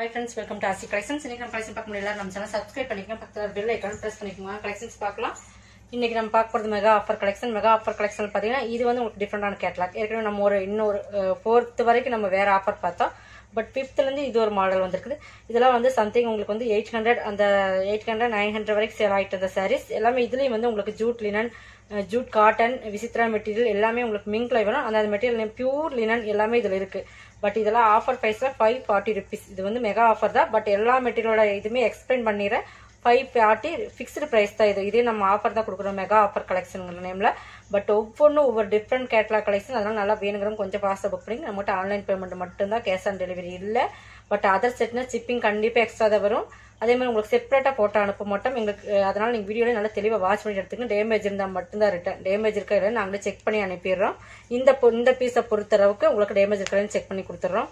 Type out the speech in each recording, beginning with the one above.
hi friends welcome to Aasi collections இன்னைக்கு நம்ம collection பார்க்க முடியல நம்ம சேனல் சப்ஸ்கிரைப் பண்ணிக்கோங்க பக்கத்தில் பெல் ஐக்கான் ப்ரெஸ் பண்ணிக்கோங்க கலெக்ஷன்ஸ் பார்க்கலாம் இன்னைக்கு நம்ம பார்க்க போகிறது mega offer collection mega offer collection பார்த்தீங்கன்னா இது வந்து உங்களுக்கு டிஃப்ரெண்டான கேட்லாக் ஏற்கனவே நம்ம ஒரு இன்னொரு ஃபோர்த் வரைக்கும் நம்ம வேற ஆஃபர் பார்த்தோம் பட் ஃபிஃப்த்லேருந்து இது ஒரு மாடல் வந்திருக்குது இதெல்லாம் வந்து சம்திங் உங்களுக்கு வந்து எயிட் ஹண்ட்ரட் அந்த எயிட் ஹண்ட்ரட் நைன் ஹண்ட்ரட் வரைக்கும் சேல் ஆகிட்டு இருந்த சாரீஸ் எல்லாமே இதுலேயும் வந்து உங்களுக்கு jute linen jute cotton Vichitra material எல்லாமே உங்களுக்கு மிங்க்ல வரும் அந்த மெட்டீரியல் பியூர் லினன் எல்லாமே இதில் இருக்கு பட் இதெல்லாம் ஆஃபர் ப்ரைஸில் ஃபைவ் ஃபார்ட்டி ருபீஸ் இது வந்து மெகா ஆஃபர் தான் பட் எல்லா மெட்டீரியலோட இதுவுமே எக்ஸ்பிளைன் பண்ணிடுறேன் ஃபைவ் ஃபார்ட்டி ஃபிக்ஸ்டு ப்ரைஸ் தான் இது இதே நம்ம ஆஃபர் தான் கொடுக்குறோம் மெகா ஆஃபர் கலெக்ஷனுங்கிற நேமில் பட் ஒவ்வொன்றும் ஒவ்வொரு டிஃப்ரெண்ட் கேட்லாக் கலெக்ஷன் அதனால நல்லா வேணுங்கிறவங்க கொஞ்சம் ஃபாஸ்ட்டாக புக் பண்ணி நம்மகிட்ட ஆன்லைன் பேமெண்ட் மட்டும்தான் கேஷ் ஆன் டெலிவரி இல்லை பட் அதர் செட்னா ஷிப்பிங் கண்டிப்பாக எக்ஸ்ட்ரா தான் வரும் அதே மாதிரி உங்களுக்கு செப்பரேட்டாக போட்டோ அனுப்ப மாட்டோம் எங்களுக்கு அஹ், அதனால நீங்கள் வீடியோவில் நல்லா தெளிவாக வாட்ச் பண்ணி எடுத்துக்கணும் டேமேஜ் இருந்தால் மட்டும்தான் ரிட்டன் டேமேஜ் இருக்கா இல்லை நாங்களே செக் பண்ணி அனுப்பிடுறோம் இந்த பொ- இந்த பீஸை பொறுத்தளவுக்கு உங்களுக்கு டேமேஜ் இருக்கான்னு செக் பண்ணி கொடுத்துட்றோம்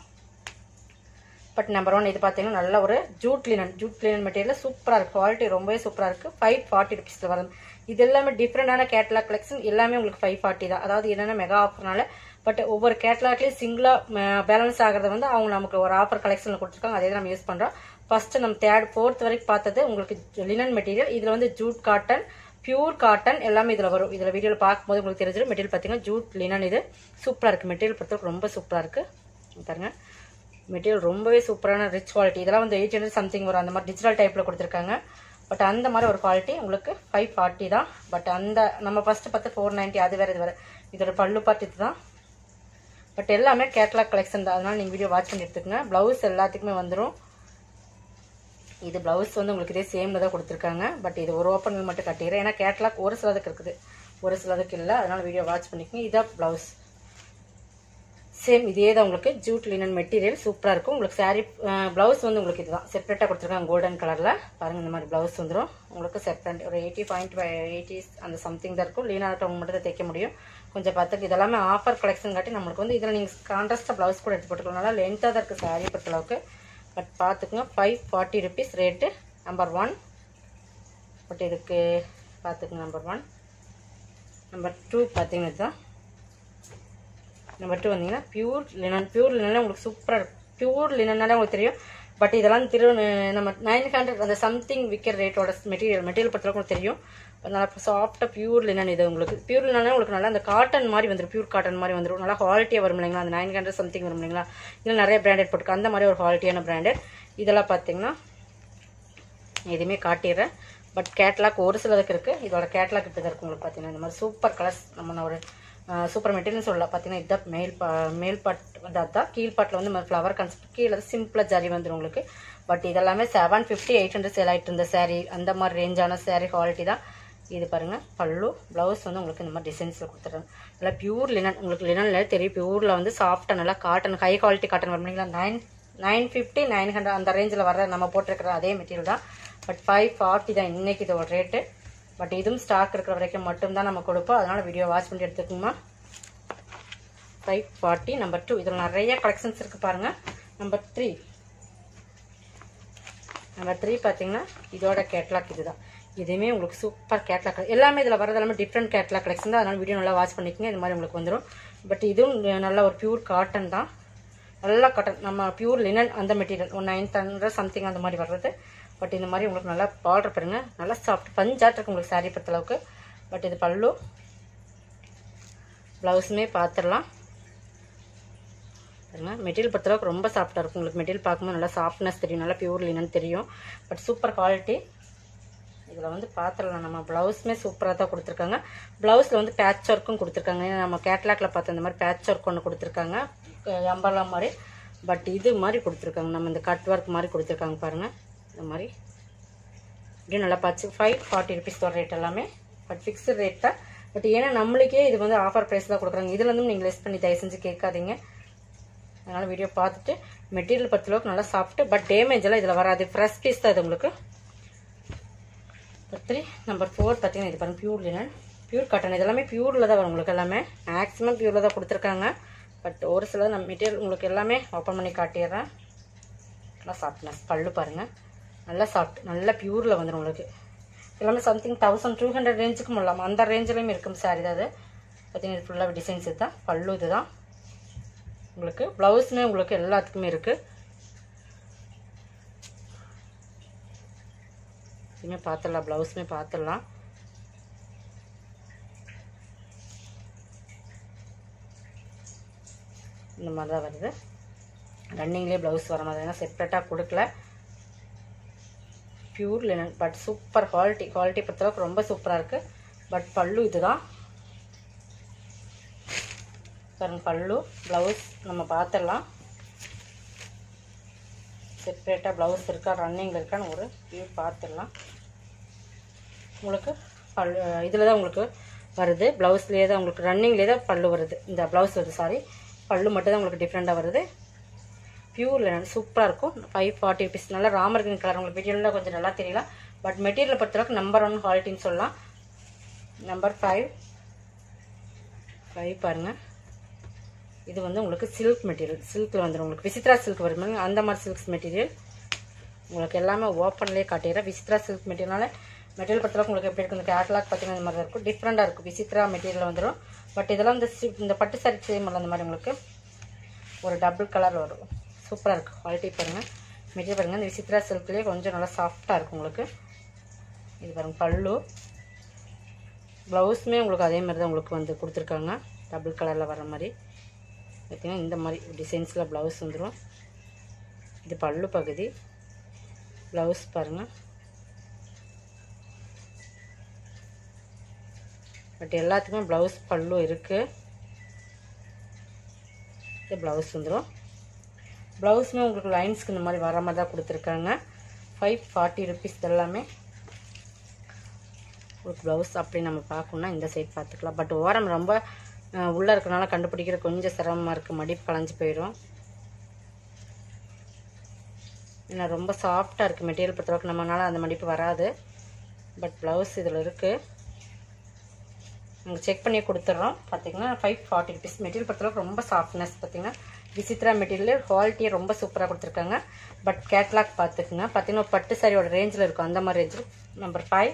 பட் நம்பர் ஒன் இது பார்த்தீங்கன்னா நல்ல ஒரு jute linen jute linen material சூப்பராக இருக்குது குவாலிட்டி ரொம்பவே சூப்பராக இருக்குது ஃபைவ் ஃபார்ட்டி ருபீஸில் வரும் இது எல்லாமே டிஃப்ரெண்டான கேட்லாக் கலெக்ஷன் எல்லாமே உங்களுக்கு ஃபைவ் ஃபார்ட்டி தான் அதாவது என்னென்ன மெகா ஆஃபர்னால பட் ஒவ்வொரு கேட்லாக்லேயும் சிங்கிளாக பேலன்ஸ் ஆகிறத வந்து அவங்க நமக்கு ஒரு ஆஃபர் கலெக்ஷனில் கொடுத்துருக்காங்க அதே தான் நம்ம யூஸ் பண்ணுறோம் ஃபர்ஸ்ட் நம்ம தேர்ட் ஃபோர்த் வரைக்கும் பார்த்தது உங்களுக்கு லினன் மெட்டீரியல் இதில் வந்து ஜூட் காட்டன் பியூர் காட்டன் எல்லாமே இதில் வரும் இதில் வீடியோவில் பார்க்கும்போது உங்களுக்கு தெரிஞ்சிடும் மெட்டீரியல் பார்த்தீங்கன்னா ஜூட் லினன் இது சூப்பராக இருக்குது மெட்டீரியல் பொறுத்தவரைக்கும் ரொம்ப சூப்பராக இருக்குது பாருங்க மெட்டீரியல் ரொம்பவே சூப்பரான ரிச் குவாலிட்டி இதெல்லாம் வந்து எயிட் ஹண்ட்ரட் சம்திங் வரும் அந்த மாதிரி டிஜிட்டல் டைப்பில் கொடுத்துருக்காங்க பட் அந்த மாதிரி ஒரு குவாலிட்டி உங்களுக்கு ஃபைவ் ஃபார்ட்டி தான் பட் அந்த நம்ம ஃபஸ்ட்டு பார்த்து ஃபோர் நைன்ட்டி அது வேறு இது வேறு இதோட பல்லு பார்த்து இது தான் பட் எல்லாமே கேட்லாக் கலெக்ஷன் தான் அதனால நீங்கள் வீடியோ வாட்ச் பண்ணி எடுத்துக்கங்க ப்ளவுஸ் எல்லாத்துக்குமே வந்துடும் இது ப்ளவுஸ் வந்து உங்களுக்கு இதே சேமில் தான் கொடுத்துருக்காங்க பட் இது ஒரு ஓப்பன் மட்டும் கட்டிக்கிறேன் ஏன்னா கேட்லாக் ஒரு சிலதுக்கு இருக்குது ஒரு சிலதுக்கு இல்லை அதனால வீடியோ வாட்ச் பண்ணிக்கோங்க இதான் ப்ளவுஸ் சேம் இதே தான் உங்களுக்கு ஜூட் லினன் மெட்டீரியல் சூப்பராக இருக்கும் உங்களுக்கு saree ப்ளவுஸ் வந்து உங்களுக்கு இதுதான் செப்பரேட்டாக கொடுத்துருக்காங்க கோல்டன் கலரில் பாருங்கள் இந்த மாதிரி ப்ளவுஸ் வந்துடும் உங்களுக்கு செப்பரேட் ஒரு எயிட்டி பாயிண்ட் எயிட்டி அந்த சம்திங் தான் இருக்கும் லீனாக இருக்கவங்க மட்டும் தான் தைக்க முடியும் கொஞ்சம் பார்த்துக்கு இதெல்லாமே ஆஃபர் கலெக்ஷன் காட்டி நம்மளுக்கு வந்து இதில் நீங்கள் கான்ட்ராஸ்ட்டாக ப்ளவுஸ் கூட எடுத்து போட்டுக்கலாம் நல்லா லென்த்தாக தான் இருக்குது saree பொறுத்தளவுக்கு பட் பார்த்துக்குங்க five forty rupees rate number one but இதுக்கு பார்த்துக்குங்க நம்பர் ஒன் நம்பர் டூ பார்த்தீங்கன்னா இதுதான் நம்பர் டூ வந்தீங்கன்னா பியூர் லினன் பியூர் லினன் உங்களுக்கு சூப்பராக இருக்கும் பியூர் லினன்னாலே உங்களுக்கு தெரியும் பட் இதெல்லாம் திரு நம்ம நைன் ஹண்ட்ரட் அந்த சம்திங் விற்கிற ரேட்டோட மெட்டீரியல் மெட்டீரியல் பொறுத்தவரைக்கும் உங்களுக்கு தெரியும் நல்லா சாஃப்டாக பியூர் லினன் இது உங்களுக்கு பியூர் லினனே உங்களுக்கு நல்லா அந்த காட்டன் மாதிரி வந்துடும் பியூர் காட்டன் மாதிரி வந்துடும் நல்லா குவாலிட்டியாக வரும் இல்லைங்களா அந்த நைன் ஹண்ட்ரட் சம்திங் வரும் இல்லைங்களா இதில் நிறைய பிராண்டட் போட்டுருக்கு அந்த மாதிரி ஒரு குவாலிட்டியான பிராண்டட் இதெல்லாம் பார்த்தீங்கன்னா எதுவுமே காட்டிடுறேன் பட் கேட்லாக் ஒரு சிலதுக்கு இருக்குது இதோட கேட்லாக் இப்படி தான் இருக்கும் உங்களுக்கு பார்த்தீங்கன்னா இந்த மாதிரி சூப்பர் கலர்ஸ் நம்ம ஒரு சூப்பர் மெட்டீரியல் சொல்லலாம் பார்த்தீங்கன்னா இதுதான் மேல் பா மேல் பாட் வந்து அதுதான் கீழ் பாட்டில் வந்து இந்த ஃப்ளவர் கான்செப்ட் கீழே சிம்பிளாக ஜரி வந்துடும் உங்களுக்கு பட் இதெல்லாமே seven fifty eight hundred sale ஆகிட்டு இருந்த saree அந்த மாதிரி ரேஞ்சான saree குவாலிட்டி தான் இது பாருங்க பல்லு ப்ளவுஸ் வந்து உங்களுக்கு இந்த மாதிரி டிசைன்ஸில் கொடுத்துட்றாங்க நல்லா பியூர் லினன் உங்களுக்கு லினன்ல தெரியும் பியூரில் வந்து சாஃப்டாக நல்லா காட்டன் ஹை குவாலிட்டி காட்டன் வரீங்களா nine nine fifty nine hundred அந்த ரேஞ்சில் வர நம்ம போட்டிருக்கிற அதே மெட்டீரியல் தான் பட் ஃபைவ் ஃபார்ட்டி தான் இன்னைக்கு இதோட ரேட்டு பட் இதுவும் ஸ்டாக் இருக்கிற வரைக்கும் மட்டும்தான் நம்ம கொடுப்போம் அதனால் வீடியோ வாட்ச் பண்ணி எடுத்துக்கோமா ஃபைவ் ஃபார்ட்டி நம்பர் டூ இதில் நிறைய கலெக்ஷன்ஸ் இருக்குது பாருங்கள் நம்பர் த்ரீ நம்பர் த்ரீ பார்த்தீங்கன்னா இதோட கேட்லாக் இதுதான் இதுவுமே உங்களுக்கு சூப்பர் கேட்லாக் எல்லாமே இதில் வரது எல்லாமே டிஃப்ரெண்ட் கேட்லாக் கலெக்ஷன் தான் அதனால் வீடியோ நல்லா வாட்ச் பண்ணிக்கோங்க இது மாதிரி உங்களுக்கு வந்துடும் பட் இதுவும் நல்ல ஒரு பியூர் காட்டன் தான் நல்லா காட்டன் நம்ம பியூர் லினன் அந்த மெட்டீரியல் ஒரு நைன் ஹண்ட்ரட் சம்திங் அந்த மாதிரி வர்றது பட் இந்த மாதிரி உங்களுக்கு நல்லா பார்டர் பாருங்க நல்லா சாஃப்ட் பஞ்சாட் இருக்கு உங்களுக்கு saree பொறுத்த அளவுக்கு பட் இது பல்லு ப்ளவுஸுமே பார்த்துடலாம் பாருங்க மெட்டீரியல் பொறுத்தளவுக்கு ரொம்ப சாஃப்டாக இருக்கும் உங்களுக்கு மெட்டீரியல் பார்க்கும்போது நல்லா சாஃப்ட்னஸ் தெரியும் நல்லா பியூர் லினன் தெரியும் பட் சூப்பர் குவாலிட்டி இதில் வந்து பார்த்துடலாம் நம்ம ப்ளவுஸுமே சூப்பராக தான் கொடுத்துருக்காங்க ப்ளவுஸில் வந்து பேட்ச் ஒர்க்கும் கொடுத்துருக்காங்க ஏன்னா நம்ம கேட்லாக்ல பார்த்த இந்த மாதிரி பேட்ச் ஒர்க் ஒன்று கொடுத்துருக்காங்க அம்பர்லா மாதிரி பட் இது மாதிரி கொடுத்துருக்காங்க நம்ம இந்த கட் ஒர்க் மாதிரி கொடுத்துருக்காங்க பாருங்கள் இந்த மாதிரி இப்படியும் நல்லா பார்த்து ஃபைவ் ஃபார்ட்டி ருபீஸ் வர ரேட் எல்லாமே பட் ஃபிக்ஸ்டு ரேட் தான் பட் ஏன்னா நம்மளுக்கே இது வந்து ஆஃபர் ப்ரைஸ் தான் கொடுக்குறாங்க இதுலேருந்தும் நீங்கள் லெஸ் பண்ணி தயவு செஞ்சு கேட்காதீங்க அதனால் வீடியோ பார்த்துட்டு மெட்டீரியல் பொறுத்தளவுக்கு நல்லா சாப்பிட்டு பட் டேமேஜ் எல்லாம் இதில் வராது ஃப்ரெஷ் பீஸ் தான் இது உங்களுக்கு த்ரீ நம்பர் ஃபோர் பார்த்தீங்கன்னா இது பாருங்க பியூர் லினன் பியூர் காட்டன் இது எல்லாமே பியூரில் தான் வரும் உங்களுக்கு எல்லாமே மேக்ஸிமம் பியூரில் தான் கொடுத்துருக்காங்க பட் ஒரு சிலது நம்ம மெட்டீரியல் உங்களுக்கு எல்லாமே ஓப்பன் பண்ணி காட்டிடுறேன் நல்லா சாஃப்ட்னஸ் பல்லு பாருங்கள் நல்லா சாஃப்ட் நல்லா பியூரில் வந்துடும் உங்களுக்கு எல்லாமே சம்திங் தௌசண்ட் டூ ஹண்ட்ரட் ரேஞ்சுக்கும் இல்லாமல் அந்த ரேஞ்சிலையும் இருக்கும் சாரி தான் அது பார்த்தீங்கன்னா ஃபுல்லாக டிசைன்ஸ் இதுதான் பல்லு இதுதான் உங்களுக்கு ப்ளவுஸுமே உங்களுக்கு எல்லாத்துக்குமே இருக்குது இதுவுமே பார்த்துடலாம் ப்ளவுஸுமே பார்த்துடலாம் இந்த மாதிரி தான் வருது ரன்னிங்லேயே ப்ளவுஸ் வர மாதிரி செப்பரேட்டாக கொடுக்கல pure linen but super quality quality பொறுத்தளவுக்கு ரொம்ப சூப்பராக இருக்குது பட் பல்லு இதுதான் பாருங்க பல்லு ப்ளவுஸ் நம்ம பார்த்துடலாம் செப்பரேட்டாக ப்ளவுஸ் இருக்கா ரன்னிங் இருக்கான்னு ஒரு வியூ பார்த்துடலாம் உங்களுக்கு பல் இதில் தான் உங்களுக்கு வருது ப்ளவுஸ்லேயே தான் உங்களுக்கு ரன்னிங்லேயே தான் பல்லு வருது இந்த ப்ளவுஸ் வருது சாரி பல்லு மட்டும் தான் உங்களுக்கு டிஃப்ரெண்ட்டாக வருது பியூர் லினன் சூப்பராக இருக்கும் ஃபைவ் ஃபார்ட்டி ருபீஸ் நல்லா ராமர் கிரீன் கலர் உங்களுக்கு வீடியோவில் கொஞ்சம் நல்லா தெரியல பட் மெட்டீரியலை பொறுத்தளவுக்கு நம்பர் ஒன் குவாலிட்டின்னு சொல்லலாம் நம்பர் ஃபைவ் ஃபைவ் பாருங்கள் இது வந்து உங்களுக்கு சில்க் மெட்டீரியல் சில்கில் வந்துடும் உங்களுக்கு விசித்ரா சில்க் வரும் அந்த மாதிரி சில்க்ஸ் மெட்டீரியல் உங்களுக்கு எல்லாமே ஓப்பன்லேயே காட்டிடுறேன் விசித்ரா சில்க் மெட்டீரியல்னால மெட்டீரியல் பொறுத்தளவுக்கு உங்களுக்கு எப்படி இருக்கும் இந்த கேட்லாக் பார்த்தீங்கன்னா இந்த மாதிரி தான் இருக்கும் டிஃப்ரெண்ட்டாக இருக்கும் விசித்ரா மெட்டீரியல் வந்துடும் பட் இதெல்லாம் இந்த சி- இந்த பட்டு சாரி சேம் அந்த மாதிரி உங்களுக்கு ஒரு டபுள் கலர் வரும் சூப்பராக இருக்குது குவாலிட்டி பாருங்கள் மெட்டீரியல் பாருங்கள் இந்த விசித்ரா சில்க்லேயே கொஞ்சம் நல்லா சாஃப்டாக இருக்கும் உங்களுக்கு இது பாருங்கள் பல்லு ப்ளவுஸுமே உங்களுக்கு அதே மாதிரி தான் உங்களுக்கு வந்து கொடுத்துருக்காங்க டபுள் கலரில் வர மாதிரி பார்த்தீங்கன்னா இந்த மாதிரி டிசைன்ஸில் ப்ளவுஸ் வந்துடும் இது பல்லு பகுதி ப்ளவுஸ் பாருங்கள் பட் எல்லாத்துக்குமே ப்ளவுஸ் பல்லு இருக்குது இது ப்ளவுஸ் வந்துடும் ப்ளவுஸுமே உங்களுக்கு லைன்ஸ்க்கு இந்த மாதிரி வர மாதிரி தான் கொடுத்துருக்காங்க ஃபைவ் ஃபார்ட்டி ருபீஸ் எல்லாமே உங்களுக்கு ப்ளவுஸ் அப்படி நம்ம பார்க்கணுன்னா இந்த சைட் பார்த்துக்கலாம் பட் ஓரம் ரொம்ப அஹ், உள்ளே இருக்கனால கண்டுபிடிக்கிற கொஞ்சம் சிரமமாக இருக்குது மடிப்பு களைஞ்சு போயிடும் ஏன்னா ரொம்ப சாஃப்டாக இருக்குது மெட்டீரியல் பொறுத்தளவுக்கு நம்மளால அந்த மடிப்பு வராது பட் ப்ளவுஸ் இதில் இருக்குது நாங்கள் செக் பண்ணி கொடுத்துட்றோம் பார்த்தீங்கன்னா ஃபைவ் ஃபார்ட்டி ருபீஸ் மெட்டீரியல் பொறுத்தளவுக்கு ரொம்ப சாஃப்ட்னஸ் பார்த்தீங்கன்னா விசித்ரா மெட்டீரியல் குவாலிட்டியை ரொம்ப சூப்பராக கொடுத்துருக்காங்க பட் கேட்லாக் பார்த்துக்குங்க பார்த்தீங்கன்னா ஒரு பட்டு சாரியோட ரேஞ்சில் இருக்கும் அந்த மாதிரி ரேஞ்சில் நம்பர் ஃபைவ்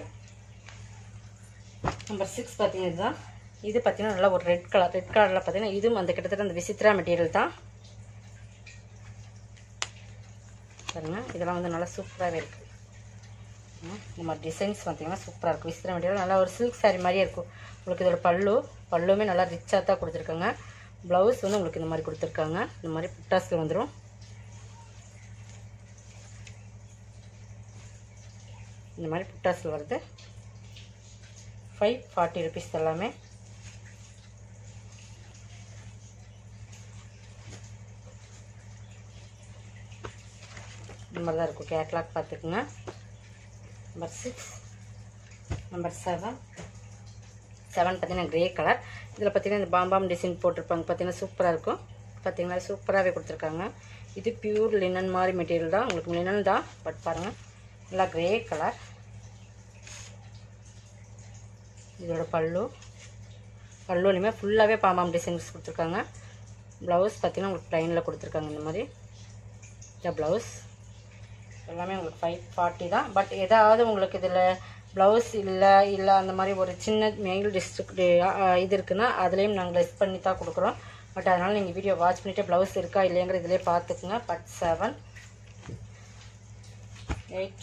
நம்பர் சிக்ஸ் பார்த்தீங்கன்னா இதுதான் இது பார்த்தீங்கன்னா நல்லா ஒரு ரெட் கலர் ரெட் கலரில் பார்த்தீங்கன்னா இதுவும் அந்த கிட்டத்தட்ட அந்த விசித்ரா மெட்டீரியல் தான் பாருங்க இதெல்லாம் வந்து நல்லா சூப்பராகவே இருக்குது இந்த மாதிரி டிசைன்ஸ் பார்த்தீங்கன்னா சூப்பராக இருக்கும் விசித்திர மெட்டீரியல் நல்லா ஒரு சில்க் saree மாதிரியே இருக்கும் உங்களுக்கு இதோட பல்லு பல்லுமே நல்லா ரிச்சாக தான் கொடுத்துருக்காங்க ப்ளவுஸ் வந்து உங்களுக்கு இந்த மாதிரி கொடுத்துருக்காங்க இந்த மாதிரி புட்டாஸில் வந்துடும் இந்த மாதிரி புட்டாஸில் வருது ஃபைவ் ஃபார்ட்டி ருபீஸ் எல்லாமே இந்த மாதிரி தான் இருக்கும் கேட்லாக் பார்த்துக்குங்க number six number seven seven பார்த்தீங்கன்னா கிரே கலர் இதில் பார்த்தீங்கன்னா இந்த பாம்பாம் டிசைன் போட்டிருப்பாங்க பார்த்தீங்கன்னா சூப்பராக இருக்கும் பார்த்தீங்கன்னா சூப்பராகவே கொடுத்துருக்காங்க இது பியூர் லினன் மாதிரி மெட்டீரியல் தான் உங்களுக்கு லினன் தான் பட் பாருங்கள் நல்லா கிரே கலர் இதோட பல்லு பல்லுலையுமே ஃபுல்லாகவே பாம்பாம் டிசைன்ஸ் கொடுத்துருக்காங்க ப்ளவுஸ் பார்த்தீங்கன்னா உங்களுக்கு ப்ளைனில் கொடுத்துருக்காங்க இந்த மாதிரி இந்த ப்ளவுஸ் எல்லாமே உங்களுக்கு ஃபைவ் ஃபார்ட்டி தான் பட் ஏதாவது உங்களுக்கு இதில் ப்ளவுஸ் இல்லை இல்லை அந்த மாதிரி ஒரு சின்ன மெயில் டிஸ்ட்ரிக்ட் இது இருக்குன்னா அதுலேயும் நாங்கள் லெஸ் பண்ணி தான் கொடுக்குறோம் பட் அதனால் நீங்கள் வீடியோ வாட்ச் பண்ணிவிட்டு ப்ளவுஸ் இருக்கா இல்லைங்கிற இதிலே பார்த்துக்குங்க பட் செவன் எயிட்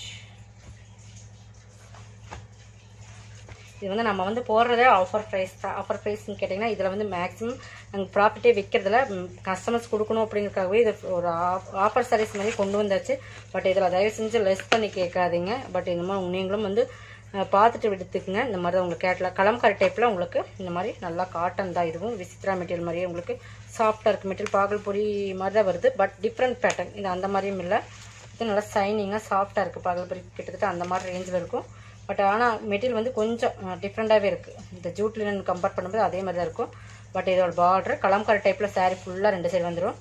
இது வந்து நம்ம வந்து போடுறதே ஆஃபர் ப்ரைஸ் தான் ஆஃபர் ப்ரைஸ்னு கேட்டிங்கன்னா இதில் வந்து மேக்ஸிமம் நாங்கள் ப்ராஃபிட்டே விற்கிறதுல கஸ்டமர்ஸ் கொடுக்கணும் அப்படிங்கிறதுக்காகவே இது ஒரு ஆஃபர் சர்வீஸ் மாதிரி கொண்டு வந்தாச்சு பட் இதில் தயவு செஞ்சு லெஸ் பண்ணி கேட்காதீங்க பட் இந்த மாதிரி நீங்களும் வந்து அஹ், பார்த்துட்டு எடுத்துக்கங்க இந்த மாதிரி தான் உங்களுக்கு கேட்கலாம் கலம்காரி டைப்பில் உங்களுக்கு இந்த மாதிரி நல்லா காட்டன் தான் இதுவும் விசித்ரா மெட்டீரியல் மாதிரியே உங்களுக்கு சாஃப்டாக இருக்குது மெட்டீரியல் பாகல்பொடி மாதிரி தான் வருது பட் டிஃப்ரெண்ட் பேட்டர்ன் இது அந்த மாதிரியும் இல்லை இது நல்லா சைனிங்காக சாஃப்டாக இருக்குது பாகல்பொடி கிட்டத்தட்ட அந்த மாதிரி ரேஞ்சில் இருக்கும் பட் ஆனால் மெட்டீரியல் வந்து கொஞ்சம் டிஃப்ரெண்ட்டாகவே இருக்குது இந்த ஜூட் லினன் கம்பேர் பண்ணும்போது அதே மாதிரி தான் இருக்கும் பட் இதோட பார்டர் கலம்காரி டைப்பில் saree ஃபுல்லாக ரெண்டு சைடு வந்துடும்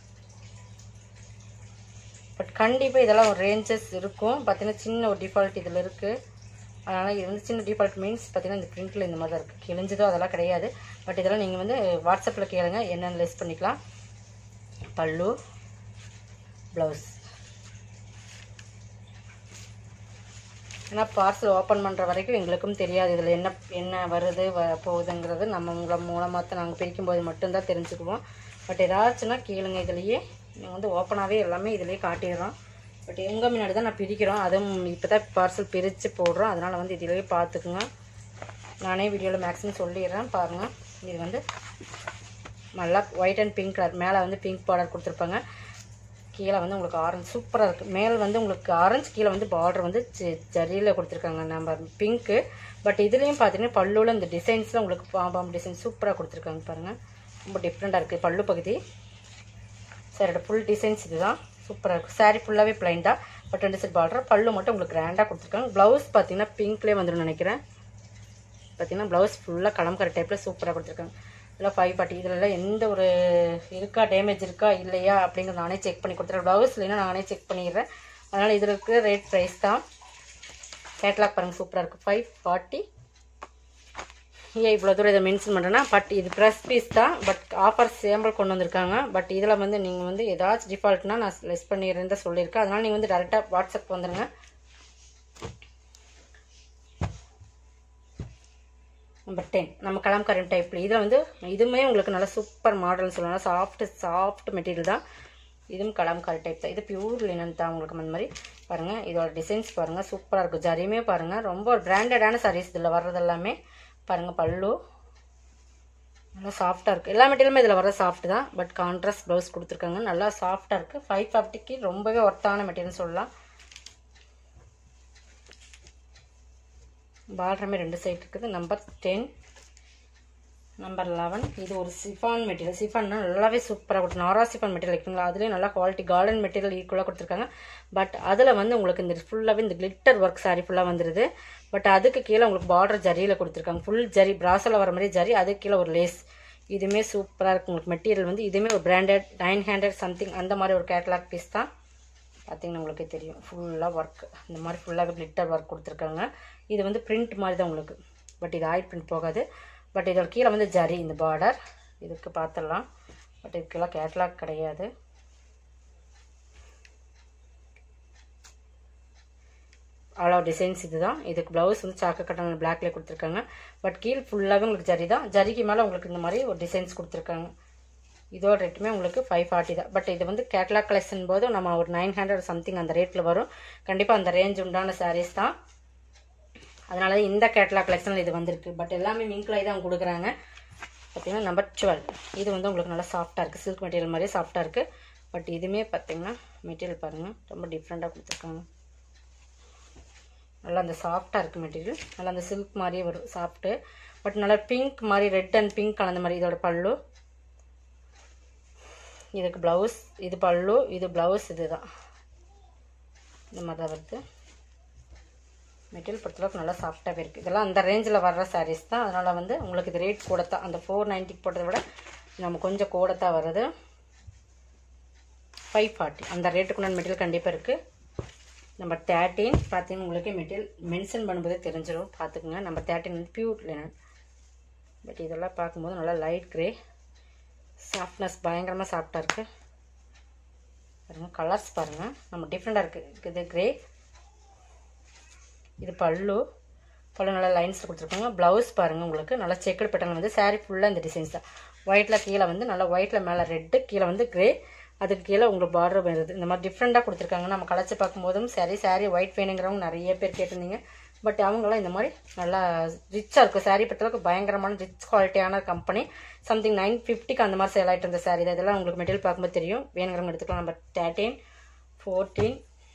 பட் கண்டிப்பாக இதெல்லாம் ஒரு ரேஞ்சஸ் இருக்கும் பார்த்தீங்கன்னா சின்ன ஒரு டிஃபால்ட் இதில் இருக்குது அதனால் இது வந்து சின்ன டிஃபால்ட் மீன்ஸ் பார்த்தீங்கன்னா இந்த பிரிண்ட்டில் இந்த மாதிரி தான் இருக்குது கிழிஞ்சதோ அதெல்லாம் கிடையாது பட் இதெல்லாம் நீங்கள் வந்து வாட்ஸ்அப்பில் கேளுங்க என்னென்ன லெஸ் பண்ணிக்கலாம் பல்லு ப்ளவுஸ் ஏன்னா பார்சல் ஓப்பன் பண்ணுற வரைக்கும் எங்களுக்கும் தெரியாது இதில் என்ன என்ன வருது வ போகுதுங்கிறது நம்ம உங்களை மூலமாக தான் நாங்கள் பிரிக்கும் போது மட்டும்தான் தெரிஞ்சுக்குவோம் பட் ஏதாச்சுன்னா கேளுங்க இதுலேயே நீங்கள் வந்து ஓப்பனாகவே எல்லாமே இதுலேயே காட்டிடுறோம் பட் எங்கள் முன்னாடி தான் நான் பிரிக்கிறோம் அதுவும் இப்போ தான் பார்சல் பிரித்து போடுறோம் அதனால் வந்து இதிலேயே பார்த்துக்குங்க நானே வீடியோவில் மேக்ஸிமம் சொல்லிடுறேன் பாருங்கள் இது வந்து நல்லா ஒயிட் அண்ட் பிங்க் கலர் மேலே வந்து பிங்க் பார்டர் கொடுத்துருப்பாங்க கீழே வந்து உங்களுக்கு ஆரஞ்சு சூப்பராக இருக்குது மேல் வந்து உங்களுக்கு ஆரஞ்சு கீழே வந்து பார்டர் வந்து ஜரியில் கொடுத்துருக்காங்க நம்ம பிங்க்கு பட் இதுலேயும் பார்த்தீங்கன்னா பல்லுவில் இந்த டிசைன்ஸில் உங்களுக்கு பாம்பாம் டிசைன் சூப்பராக கொடுத்துருக்காங்க பாருங்கள் ரொம்ப டிஃப்ரெண்ட்டாக இருக்குது பல்லு பகுதி சாரியோட ஃபுல் டிசைன்ஸ் இதுதான் சூப்பராக இருக்கும் சாரி ஃபுல்லாகவே பிளைன் தான் பட் ரெண்டு செட் பார்டர் பல்லு மட்டும் உங்களுக்கு கிராண்டாக கொடுத்துருக்காங்க ப்ளவுஸ் பார்த்தீங்கன்னா பிங்க்லேயே வந்துடும் நினைக்கிறேன் பார்த்தீங்கன்னா ப்ளவுஸ் ஃபுல்லாக கலம்கர டைப்பில் சூப்பராக கொடுத்துருக்காங்க இதில் ஃபைவ் ஃபார்ட்டி இதில் எந்த ஒரு இருக்கா டேமேஜ் இருக்கா இல்லையா அப்படிங்கிறது நானே செக் பண்ணி கொடுத்துருக்கேன் ப்ளவுஸ் இல்லைன்னா நானே செக் பண்ணிடுறேன் அதனால் இதில் இருக்கிற ரேட் ப்ரைஸ் தான் கேட்லாக் பாருங்கள் சூப்பராக இருக்குது ஃபைவ் ஃபார்ட்டி ஏன் இவ்வளோ தூரம் இதை மென்ஷன் பண்ணுறேன்னா பட் இது ப்ரெஸ் பீஸ் தான் பட் ஆஃபர் சேம்பிள் கொண்டு வந்திருக்காங்க பட் இதில் வந்து நீங்கள் வந்து ஏதாச்சும் டிஃபால்ட்னா நான் லெஸ் பண்ணிடுறேன் தான் சொல்லியிருக்கேன் அதனால் நீங்கள் வந்து டேரெக்டாக வாட்ஸ்அப் வந்துடுங்க நம்பர் டென் நம்ம கலாம்காரன் டைப்பில் இதில் வந்து இதுவுமே உங்களுக்கு நல்ல சூப்பர் மாடல்னு சொல்லலாம் சாஃப்ட் சாஃப்ட் மெட்டீரியல் தான் இதுவும் கலாம்காரி டைப் தான் இது பியூர் லினன் தான் உங்களுக்கு அந்த மாதிரி பாருங்கள் இதோட டிசைன்ஸ் பாருங்கள் சூப்பராக இருக்கும் ஜரியுமே பாருங்கள் ரொம்ப பிராண்டடான சாரீஸ் இதில் வர்றது எல்லாமே பாருங்கள் பல்லு நல்லா சாஃப்டாக இருக்குது எல்லா மெட்டீரியலுமே இதில் வர சாஃப்ட் தான் பட் கான்ட்ராஸ்ட் ப்ளவுஸ் கொடுத்துருக்காங்க நல்லா சாஃப்டாக இருக்குது ஃபைவ் ஃபிஃப்டிக்கு ரொம்பவே ஒர்த்தான மெட்டீரியல் சொல்லலாம் பார்டருமே ரெண்டு சைடு இருக்குது நம்பர் டென் நம்பர் லெவன் இது ஒரு சிஃபான் மெட்டீரியல் சிஃபான்னா நல்லாவே சூப்பராக கொடுத்து நாரா சிஃபான் மெட்டீரியல் இருக்குங்களா அதுலேயும் நல்லா குவாலிட்டி கார்டன் மெட்டீரியல் ஈக்குவலாக கொடுத்துருக்காங்க பட் அதில் வந்து உங்களுக்கு இந்த ஃபுல்லாகவே இந்த கிளிட்டர் ஒர்க் சாரி ஃபுல்லாக வந்துடுது பட் அதுக்கு கீழே உங்களுக்கு பார்டர் ஜரியில் கொடுத்துருக்காங்க ஃபுல் ஜரி பிராஸில் வர மாதிரி ஜரி அதுக்கு கீழே ஒரு லேஸ் இதுவுமே சூப்பராக இருக்கும் உங்களுக்கு மெட்டீரியல் வந்து இதுவுமே ஒரு பிராண்டட் நைன் ஹண்ட்ரட் சம்திங் அந்த மாதிரி ஒரு கேட்லாக் பீஸ் தான் பார்த்தீங்கன்னா உங்களுக்கே தெரியும் ஃபுல்லாக ஒர்க் இந்த மாதிரி ஃபுல்லாக கிளிட்டர் ஒர்க் கொடுத்துருக்காங்க இது வந்து பிரிண்ட் மாதிரி தான் உங்களுக்கு பட் இது ஆயில் பிரிண்ட் போகாது பட் இதோட கீழே வந்து ஜரி இந்த பார்டர் இதுக்கு பார்த்துடலாம் பட் இதுக்கெல்லாம் கேட்லாக் கிடையாது ஆல் ஆஃப் டிசைன்ஸ் இதுதான் இதுக்கு ப்ளவுஸ் வந்து சாக்கு கட்டணம் பிளாக்லேயே கொடுத்துருக்காங்க பட் கீழ் ஃபுல்லாகவே உங்களுக்கு ஜரி தான் ஜரிக்கு மேலே உங்களுக்கு இந்த மாதிரி ஒரு டிசைன்ஸ் கொடுத்துருக்காங்க இதோட ரேட்டுமே உங்களுக்கு ஃபைவ் ஃபார்ட்டி தான் பட் இது வந்து கேட்லாக் கலெக்ஷன் போது நம்ம ஒரு நைன் ஹண்ட்ரட் சம்திங் அந்த ரேட்டில் வரும் கண்டிப்பாக அந்த ரேஞ்ச் உண்டான சாரீஸ் தான் அதனால தான் இந்த கேட்லாக் கலெக்ஷனில் இது வந்திருக்கு பட் எல்லாமே மிங்க்லாய் தான் கொடுக்குறாங்க பார்த்தீங்கன்னா நம்பர் டுவெல் இது வந்து உங்களுக்கு நல்லா சாஃப்டாக இருக்குது சில்க் மெட்டீரியல் மாதிரியே சாஃப்டாக இருக்குது பட் இதுவுமே பார்த்தீங்கன்னா மெட்டீரியல் பாருங்கள் ரொம்ப டிஃப்ரெண்ட்டாக கொடுத்துருக்காங்க நல்லா அந்த சாஃப்டாக இருக்குது மெட்டீரியல் நல்லா அந்த சில்க் மாதிரியே வரும் சாஃப்ட்டு பட் நல்லா பிங்க் மாதிரி ரெட் அண்ட் பிங்க் கலந்த மாதிரி இதோட பல்லு இதுக்கு ப்ளவுஸ் இது பல்லு இது ப்ளவுஸ் இது தான் இந்த மாதிரி தான் வருது மெட்டீரியல் பொறுத்தளவுக்கு நல்லா சாஃப்டாகவே இருக்குது இதெல்லாம் அந்த ரேஞ்சில் வர்ற சாரீஸ் தான் அதனால் வந்து உங்களுக்கு இது ரேட் கூட தான் அந்த ஃபோர் நைன்ட்டிக்கு போட்டதை விட நம்ம கொஞ்சம் கூட தான் வருது ஃபைவ் ஃபார்ட்டி அந்த ரேட்டுக்குண்டான மெட்டீரியல் கண்டிப்பாக இருக்குது நம்பர் தேர்ட்டீன் பார்த்தீங்கன்னா உங்களுக்கு மெட்டீரியல் மென்ஷன் பண்ணும்போதே தெரிஞ்சிடும் பார்த்துக்குங்க நம்பர் தேர்ட்டின் வந்து பியூர் லினன் பட் இதெல்லாம் பார்க்கும்போது நல்லா லைட் க்ரே சாஃப்ட்னஸ் பயங்கரமாக சாஃப்டாக இருக்குது பாருங்கள் கலர்ஸ் பாருங்கள் நம்ம டிஃப்ரெண்ட்டாக இருக்குது இது க்ரே இது பல்லு பல்லு நல்லா லைன்ஸில் கொடுத்துருக்காங்க ப்ளவுஸ் பாருங்கள் உங்களுக்கு நல்லா செக்குடு பேட்டர்ன் வந்து சாரீ ஃபுல்லாக இந்த டிசைன்ஸ் தான் ஒயிட்டில் கீழே வந்து நல்லா ஒயிட்டில் மேலே ரெட்டு கீழே வந்து க்ரே அதுக்கு கீழே உங்களுக்கு பார்டர் வருது இந்த மாதிரி டிஃப்ரெண்ட்டாக கொடுத்துருக்காங்க நம்ம கலைச்சி பார்க்கும்போதும் சரி சாரீ ஒயிட் வேணுங்கிறவங்க நிறைய பேர் கேட்டிருந்தீங்க பட் அவங்களாம் இந்த மாதிரி நல்லா ரிச்சாக இருக்கும் சாரீ பொறுத்தளவுக்கு பயங்கரமான ரிச் குவாலிட்டியான கம்பெனி சம்திங் நைன் ஃபிஃப்டிக்கு அந்த மாதிரி சேல் ஆகிட்டு இருந்த சாரீ தான் இதெல்லாம் உங்களுக்கு மெட்டீரியல் பார்க்கும்போது தெரியும் வேணுங்கிறவங்க எடுத்துக்கலாம் நம்பர் தேர்ட்டீன் ஃபோர்டீன்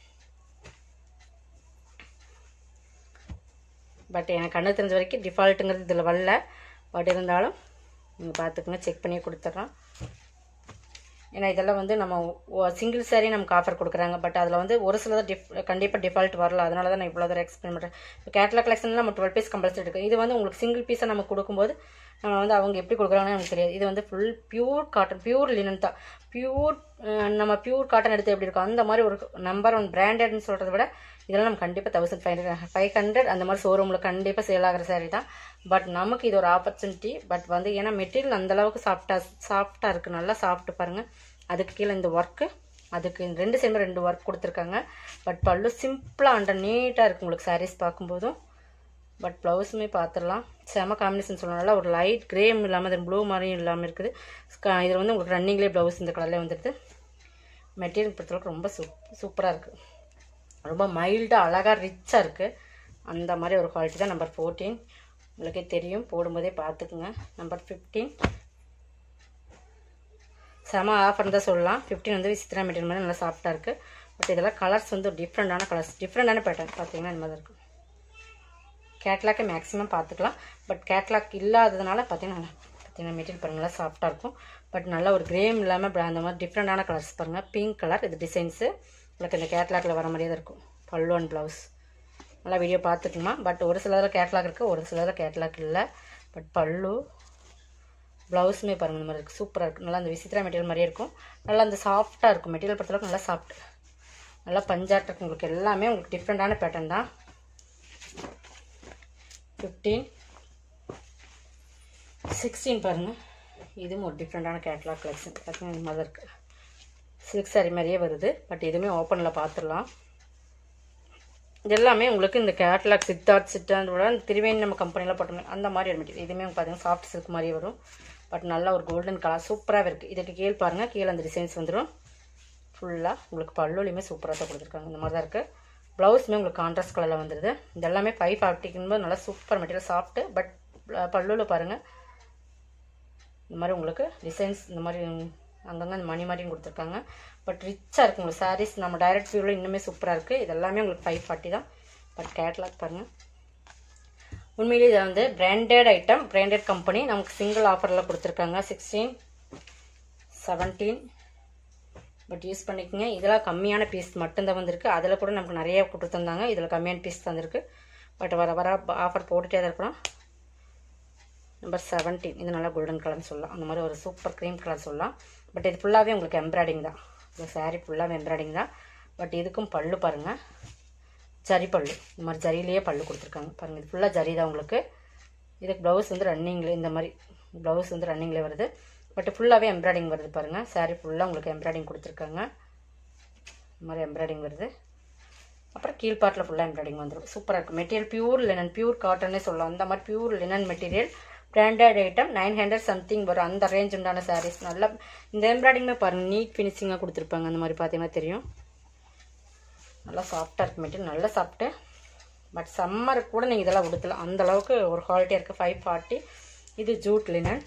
பட் எனக்கு கண்ணு தெரிஞ்ச வரைக்கும் டிஃபால்ட்டுங்கிறது இதில் வரல பட் இருந்தாலும் நீங்கள் பார்த்துக்கோங்க செக் பண்ணி கொடுத்துட்றோம் ஏன்னா இதெல்லாம் வந்து நம்ம சிங்கிள் சாரீ நமக்கு ஆஃபர் கொடுக்குறாங்க பட் அதில் வந்து ஒரு சில டிஃப் கண்டிப்பாக டிஃபால்ட் வரல அதனால தான் நான் இவ்வளோ தூரம் எக்ஸ்பிளைன் பண்ணுறேன் இப்போ கேட்லாக் கலெக்ஷனில் நம்ம டுவெல் பீஸ் கம்பல்சரி இருக்குது இது வந்து உங்களுக்கு சிங்கிள் பீஸை நம்ம கொடுக்கும்போது நம்ம வந்து அவங்க எப்படி கொடுக்குறாங்கன்னு நமக்கு தெரியாது இது வந்து full pure cotton pure linen தான் பியூர் நம்ம பியூர் காட்டன் எடுத்து எப்படி இருக்கும் அந்த மாதிரி ஒரு நம்பர் ஒன் பிராண்டட்னு சொல்கிறத விட இதெல்லாம் நம்ம கண்டிப்பாக thousand five hundred five hundred அந்த மாதிரி ஷோரூமில் கண்டிப்பாக சேல் ஆகிற சாரீ தான் பட் நமக்கு இது ஒரு ஆப்பர்ச்சுனிட்டி பட் வந்து ஏன்னா மெட்டீரியல் அந்தளவுக்கு சாஃப்டாக சாஃப்டாக இருக்குது நல்லா சாஃப்ட் பாருங்கள் அதுக்கு கீழே இந்த ஒர்க்கு அதுக்கு ரெண்டு சைடுமே ரெண்டு ஒர்க் கொடுத்துருக்காங்க பட் பல்லு சிம்பிளாக அண்டர் நீட்டாக இருக்குது உங்களுக்கு சாரீஸ் பார்க்கும்போதும் பட் ப்ளவுஸுமே பார்த்துடலாம் செம காம்பினேஷன் சொல்லனால ஒரு லைட் கிரேம் இல்லாமல் அது ப்ளூ மாதிரியும் இல்லாமல் இருக்குது இதில் வந்து உங்களுக்கு ரன்னிங்லேயே ப்ளவுஸ் இந்த கலர்லேயே வந்துடுது மெட்டீரியல் பொறுத்தளவுக்கு ரொம்ப சூப் சூப்பராக இருக்குது ரொம்ப மைல்டாக அழகாக ரிச்சாக இருக்குது அந்த மாதிரி ஒரு குவாலிட்டி தான் நம்பர் ஃபோர்டீன் உங்களுக்கே தெரியும் போடும்போதே பார்த்துக்குங்க நம்பர் ஃபிஃப்டீன் செம ஆஃபர் தான் சொல்லலாம் ஃபிஃப்டின் வந்து விசித்ரா மெட்டீரியல் மாதிரி நல்லா சாஃப்டாக இருக்குது பட் இதெல்லாம் கலர்ஸ் வந்து டிஃப்ரெண்டான கலர்ஸ் டிஃப்ரெண்டான பேட்டர்ன் பார்த்தீங்கன்னா இந்த மாதிரி இருக்கும் கேட்லாக்கே மேக்ஸிமம் பார்த்துக்கலாம் பட் கேட்லாக் இல்லாததுனால பார்த்தீங்கன்னா பார்த்தீங்கன்னா மெட்டீரியல் பாருங்களா சாஃப்டாக இருக்கும் பட் நல்ல ஒரு கிரேம் இல்லாமல் அந்த மாதிரி டிஃப்ரெண்டான கலர்ஸ் பாருங்கள் பிங்க் கலர் இது டிசைன்ஸு உங்களுக்கு இந்த கேட்லாக்கில் வர மாதிரியே தான் இருக்கும் பல்லு அண்ட் ப்ளவுஸ் நல்லா வீடியோ பார்த்துக்குமா பட் ஒரு சிலதில் கேட்லாக் இருக்குது ஒரு சிலதில் கேட்லாக் இல்லை பட் பல்லு ப்ளவுஸுமே பாருங்கள் இந்த மாதிரி இருக்குது சூப்பராக இருக்குது நல்லா அந்த விசித்ரா மெட்டீரியல் மாதிரியே இருக்கும் நல்லா அந்த சாஃப்டாக இருக்கும் மெட்டீரியல் பொறுத்தளவுக்கு நல்லா சாஃப்ட் நல்லா பஞ்சாட் இருக்கும் உங்களுக்கு எல்லாமே உங்களுக்கு டிஃப்ரெண்ட்டான பேட்டர்ன் தான் ஃபிஃப்டீன் சிக்ஸ்டீன் பாருங்கள் இதுவும் ஒரு டிஃப்ரெண்ட்டான கேட்லாக் கலெக்ஷன் பார்த்தீங்கன்னா இந்த மாதிரி இருக்குது சில்க் சாரி மாதிரியே வருது பட் இதுவுமே ஓப்பனில் பார்த்துடலாம் இது எல்லாமே உங்களுக்கு இந்த கேட்லாக் சித்தார்த் சித்தாந்தோட திருவேணி நம்ம கம்பெனியில் போட்டோம் அந்த மாதிரி ஒரு மெட்டீரியல் இதுவுமே பார்த்தீங்கன்னா சாஃப்ட் சில்க் மாதிரியே வரும் பட் நல்ல ஒரு கோல்டன் கலர் சூப்பராகவே இருக்குது இதுக்கு கீழே பாருங்கள் கீழே அந்த டிசைன்ஸ் வந்துடும் ஃபுல்லாக உங்களுக்கு பல்லுலையுமே சூப்பராக தான் கொடுத்துருக்காங்க இந்த மாதிரி தான் இருக்குது ப்ளவுஸுமே உங்களுக்கு கான்ட்ராஸ்ட் கலரில் வந்துடுது இது எல்லாமே ஃபைவ் ஃபார்ட்டிக்கும்போது நல்லா சூப்பர் மெட்டீரியல் சாஃப்ட்டு பட் பல்லுவில் பாருங்கள் இந்த மாதிரி உங்களுக்கு டிசைன்ஸ் இந்த மாதிரி அங்கங்கே அந்த மணி மாதிரியும் கொடுத்துருக்காங்க பட் ரிச்சாக இருக்குது உங்களுக்கு சாரீஸ் நம்ம டைரக்ட் வியூவில் இன்னுமே சூப்பராக இருக்குது இது எல்லாமே உங்களுக்கு ஃபைவ் ஃபார்ட்டி தான் பட் கேட்லாக் பாருங்கள் உண்மையிலேயே இது வந்து பிராண்டட் ஐட்டம் பிராண்டட் கம்பெனி நமக்கு சிங்கிள் ஆஃபரில் கொடுத்துருக்காங்க சிக்ஸ்டீன் செவன்டீன் பட் யூஸ் பண்ணிக்கோங்க இதெல்லாம் கம்மியான பீஸ் மட்டும்தான் வந்திருக்கு அதில் கூட நமக்கு நிறைய கொடுத்துருந்தாங்க இதில் கம்மியான பீஸ் தந்திருக்கு பட் வர வர ஆஃபர் போட்டுகிட்டே தான் இருக்கணும் நம்பர் செவன்டீன் இது நல்லா கோல்டன் கலர்னு சொல்லலாம் அந்த மாதிரி ஒரு சூப்பர் க்ரீம் கலர் சொல்லலாம் பட் இது ஃபுல்லாகவே உங்களுக்கு எம்ப்ராய்டிங் தான் இந்த சாரீ ஃபுல்லாகவே எம்ப்ராய்டிங் தான் பட் இதுக்கும் பல்லு பாருங்கள் ஜரி பல்லு இந்த மாதிரி ஜரியிலேயே பல்லு கொடுத்துருக்காங்க பாருங்கள் இது ஃபுல்லாக ஜரி தான் உங்களுக்கு இதுக்கு ப்ளவுஸ் வந்து ரன்னிங்கில் இந்த மாதிரி ப்ளவுஸ் வந்து ரன்னிங்கில் வருது பட் ஃபுல்லாகவே எம்ப்ராய்டிங் வருது பாருங்கள் சாரீ ஃபுல்லாக உங்களுக்கு எம்ப்ராய்டிங் கொடுத்துருக்காங்க இந்த மாதிரி எம்ப்ராய்டிங் வருது அப்புறம் கீழ்பாட்டில் ஃபுல்லாக எம்ப்ராய்டிங் வந்துடும் சூப்பராக இருக்கும் மெட்டீரியல் பியூர் லினன் பியூர் காட்டன்னே சொல்லலாம் அந்த மாதிரி pure linen material branded item nine hundred something வரும் அந்த ரேஞ்ச் உண்டான சாரீஸ் நல்லா இந்த எம்ப்ராய்டிங்குமே பாருங்கள் நீட் ஃபினிஷிங்காக கொடுத்துருப்பாங்க அந்த மாதிரி பார்த்தீங்கன்னா தெரியும் நல்லா சாஃப்டாக இருக்கு மெட்டீரியல் நல்லா சாப்பிட்டு பட் சம்மருக்கு கூட நீங்கள் இதெல்லாம் கொடுக்கலாம் அந்த அளவுக்கு ஒரு குவாலிட்டியாக இருக்குது ஃபைவ் ஃபார்ட்டி இது ஜூட் லினன்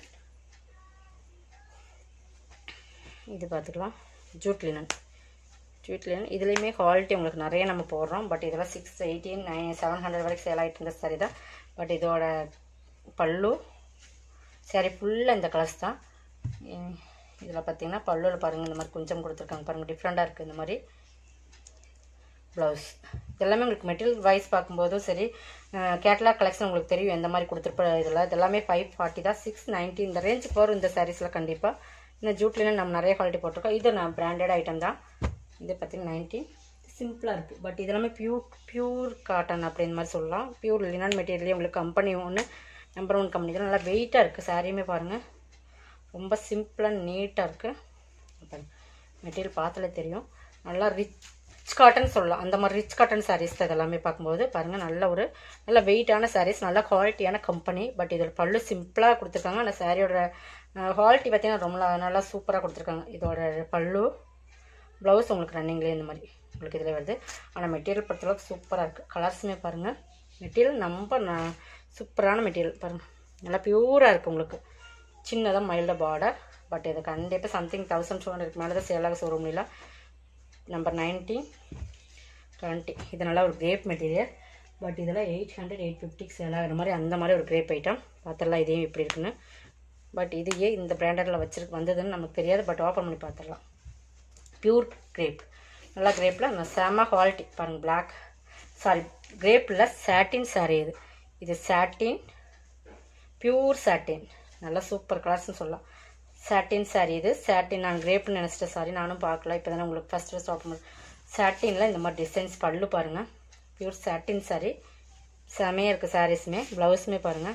இது பார்த்துக்கலாம் ஜூட் லினன் ஜூட் லினன் இதுலேயுமே குவாலிட்டி உங்களுக்கு நிறைய நம்ம போடுறோம் பட் இதெல்லாம் six eighteen nine seven hundred வரைக்கும் சேல் ஆகிட்டு இருந்த சரி தான் பட் இதோட பல்லு சரி ஃபுல்லாக இந்த கலர்ஸ் தான் இதில் பார்த்தீங்கன்னா பல்லுவில் பாருங்கள் இந்த மாதிரி கொஞ்சம் கொடுத்துருக்காங்க பாருங்கள் டிஃப்ரெண்ட்டாக இருக்குது இந்த மாதிரி ப்ளவுஸ் எல்லாமே உங்களுக்கு மெட்டீரியல் வைஸ் பார்க்கும்போதும் சரி கேட்லாக் கலெக்ஷன் உங்களுக்கு தெரியும் எந்த மாதிரி கொடுத்துருப்ப இதில் இது எல்லாமே ஃபைவ் ஃபார்ட்டி தான் சிக்ஸ் நைன்ட்டி இந்த ரேஞ்சுக்கு வரும் இந்த சாரீஸில் கண்டிப்பாக இந்த ஜூட்லேயும் நம்ம நிறைய குவாலிட்டி போட்டிருக்கோம் இது நான் பிராண்டட் ஐட்டம் தான் இது பார்த்தீங்கன்னா நைன்ட்டி சிம்பிளாக இருக்குது பட் இது எல்லாமே பியூர் பியூர் காட்டன் அப்படின்ற மாதிரி சொல்லலாம் பியூர் லினன் மெட்டீரியலே உங்களுக்கு கம்பெனி ஒன்று நம்பர் ஒன் கம்பெனி தான் நல்லா வெயிட்டாக இருக்குது சாரியுமே பாருங்கள் ரொம்ப சிம்பிளாக நீட்டாக இருக்குது மெட்டீரியல் பார்த்தாலே தெரியும் நல்லா ரிச் காட்டன் சொல்லலாம் அந்த மாதிரி ரிச் காட்டன் சாரீஸ் தான் இதெல்லாமே பார்க்கும்போது பாருங்கள் நல்ல ஒரு நல்ல வெயிட்டான சாரீஸ் நல்ல குவாலிட்டியான கம்பெனி பட் இதில் பல்லு சிம்பிளாக கொடுத்துருக்காங்க அந்த சாரியோட குவாலிட்டி பார்த்தீங்கன்னா ரொம்ப நல்லா சூப்பராக கொடுத்துருக்காங்க இதோட பல்லு ப்ளவுஸ் உங்களுக்கு ரன்னிங்லேயே இந்த மாதிரி உங்களுக்கு இதில் வருது ஆனால் மெட்டீரியல் பொறுத்தளவுக்கு சூப்பராக இருக்குது கலர்ஸுமே பாருங்கள் மெட்டீரியல் ரொம்ப ந சூப்பரான மெட்டீரியல் பாருங்கள் நல்லா பியூராக இருக்குது உங்களுக்கு சின்னதாக மைல்டாக பார்டர் பட் இது கண்டிப்பாக சம்திங் தௌசண்ட் டூ ஹண்ட்ரட் மேலே தான் சேலாக ஷோரூம்ல நம்பர் நைன்டீன் டுவெண்ட்டி இது நல்லா ஒரு கிரேப் மெட்டீரியல் பட் இதெல்லாம் எயிட் ஹண்ட்ரட் எயிட் ஃபிஃப்டிக்கு சேல் ஆகிற மாதிரி அந்த மாதிரி ஒரு கிரேப் ஐட்டம் பார்த்துடலாம் இதையும் இப்படி இருக்குன்னு பட் இதையே இந்த பிராண்டடில் வச்சிருக்கு வந்ததுன்னு நமக்கு தெரியாது பட் ஓப்பன் பண்ணி பார்த்துடலாம் பியூர் கிரேப் நல்லா கிரேப்பில் நான் செம குவாலிட்டி பாருங்கள் பிளாக் சாரி கிரேப்பில் சாட்டின் சாரி இது இது சாட்டின் பியூர் சாட்டின் நல்லா சூப்பர் கலர்ஸ்னு சொல்லலாம் சாட்டின் சாரி இது சாட்டின் நான் கிரேப்னு நினச்சிட்ட சாரி நானும் பார்க்கல இப்போ தானே உங்களுக்கு ஃபஸ்ட் ஃபஸ்ட் ஓப்பன் பண்ண சாட்டினில் இந்த மாதிரி டிசைன்ஸ் பல்லு பாருங்கள் பியூர் சாட்டின் சாரி செமையாக இருக்குது சாரீஸுமே ப்ளவுஸுமே பாருங்கள்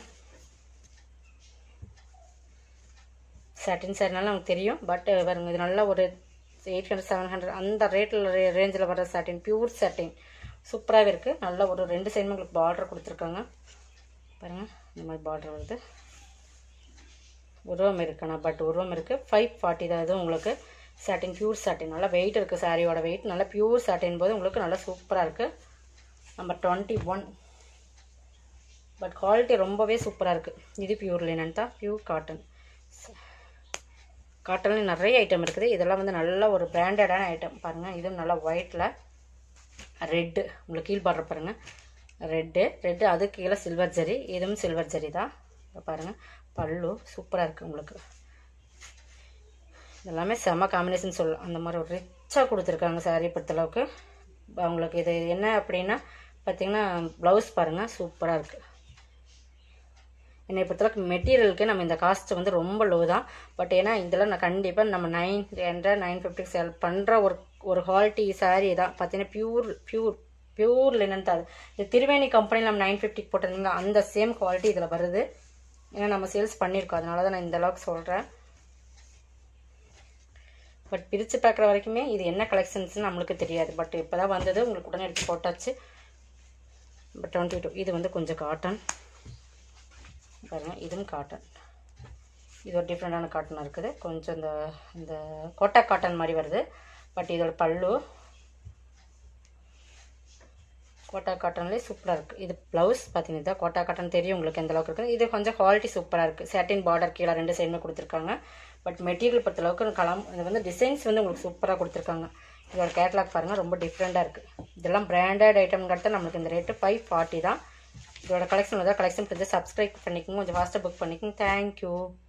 சாட்டின் சாரினால நமக்கு தெரியும் பட் பாருங்க இது நல்ல ஒரு எயிட் ஹண்ட்ரட் செவன் ஹண்ட்ரட் அந்த ரேட்டில் ரேஞ்சில் வர சாட்டின் பியூர் சாட்டின் சூப்பராகவே இருக்குது நல்ல ஒரு ரெண்டு சைடுமே உங்களுக்கு பார்டர் கொடுத்துருக்காங்க பாருங்கள் இந்த மாதிரி பார்டர் வருது உருவம் இருக்குண்ணா பட் உருவம் இருக்குது ஃபைவ் ஃபார்ட்டி தான் இதுவும் உங்களுக்கு சாட்டின் பியூர் சாட்டின் நல்லா வெயிட் இருக்குது சாரியோட வெயிட் நல்லா பியூர் சாட்டின் போது உங்களுக்கு நல்லா சூப்பராக இருக்குது number twenty one but quality ரொம்பவே சூப்பராக இருக்குது இது பியூர் லினன் தான் பியூர் காட்டன் காட்டனில் நிறைய ஐட்டம் இருக்குது இதெல்லாம் வந்து நல்ல ஒரு பிராண்டடான ஐட்டம் பாருங்கள் இதுவும் நல்லா ஒயிட்டில் ரெட்டு உங்களுக்கு கீழ் பாடுற பாருங்கள் ரெட்டு ரெட்டு அது கீழே சில்வர் ஜரி இதுவும் சில்வர் ஜரி தான் இங்க பாருங்கள் பல்லு சூப்பராக இருக்குது உங்களுக்கு எல்லாமே செம காம்பினேஷன் சொல்லலாம் அந்த மாதிரி ஒரு ரிச்சாக கொடுத்துருக்காங்க சாரி பொறுத்தளவுக்கு அவங்களுக்கு இது என்ன அப்படின்னா பார்த்தீங்கன்னா ப்ளவுஸ் பாருங்கள் சூப்பராக இருக்குது என்னை பொறுத்தளவுக்கு மெட்டீரியலுக்கு நம்ம இந்த காஸ்ட் வந்து ரொம்ப லோ தான் பட் ஏன்னா இதில் நான் கண்டிப்பாக நம்ம நைன் ஹண்ட்ரட் நைன் ஃபிஃப்டிக்கு சேல் பண்ணுற ஒரு ஒரு குவாலிட்டி சாரீ தான் பார்த்தீங்கன்னா பியூர் பியூர் பியூர் லினன் தான் அது இது திருவேணி கம்பெனியில் நம்ம நைன் ஃபிஃப்டிக்கு போட்டிருந்தீங்க அந்த சேம் குவாலிட்டி இதில் வருது ஏன்னா நம்ம சேல்ஸ் பண்ணியிருக்கோம் அதனால தான் நான் இந்த அளவுக்கு சொல்கிறேன் பட் பிரித்து பார்க்குற வரைக்குமே இது என்ன கலெக்ஷன்ஸ்னு நம்மளுக்கு தெரியாது பட் இப்போ தான் வந்தது உங்களுக்கு உடனே எடுத்து போட்டாச்சு பட் டுவெண்ட்டி டூ இது வந்து கொஞ்சம் காட்டன் பாருங்கள் இதுவும் காட்டன் இது ஒரு டிஃப்ரெண்டான காட்டனாக இருக்குது கொஞ்சம் இந்த இந்த கோட்டா காட்டன் மாதிரி வருது பட் இதோட பல்லு கோட்டா காட்டன்லேயே சூப்பராக இருக்குது இது ப்ளவுஸ் பார்த்தீங்கன்னா இதுதான் கோட்டா காட்டன் தெரியும் உங்களுக்கு எந்த அளவுக்கு இருக்குது இது கொஞ்சம் குவாலிட்டி சூப்பராக இருக்குது சேட்டின் பார்டர் கீழே ரெண்டு சைடுமே கொடுத்துருக்காங்க பட் மெட்டீரியல் பொறுத்த அளவுக்கு கலம் இது வந்து டிசைன்ஸ் வந்து உங்களுக்கு சூப்பராக கொடுத்துருக்காங்க இதோட கேட்லாக் பாருங்கள் ரொம்ப டிஃப்ரெண்ட்டாக இருக்குது இதெல்லாம் பிராண்டட் ஐட்டம்ங்கிறது நம்மளுக்கு இந்த ரேட்டு ஃபைவ் ஃபார்ட்டி தான் இதோட கலெக்ஷன் தான் கலெக்ஷன் கொஞ்சம் சப்ஸ்கிரைப் பண்ணிக்கோங்க கொஞ்சம் ஃபாஸ்ட்டாக புக் பண்ணிக்கோங்க தேங்க்யூ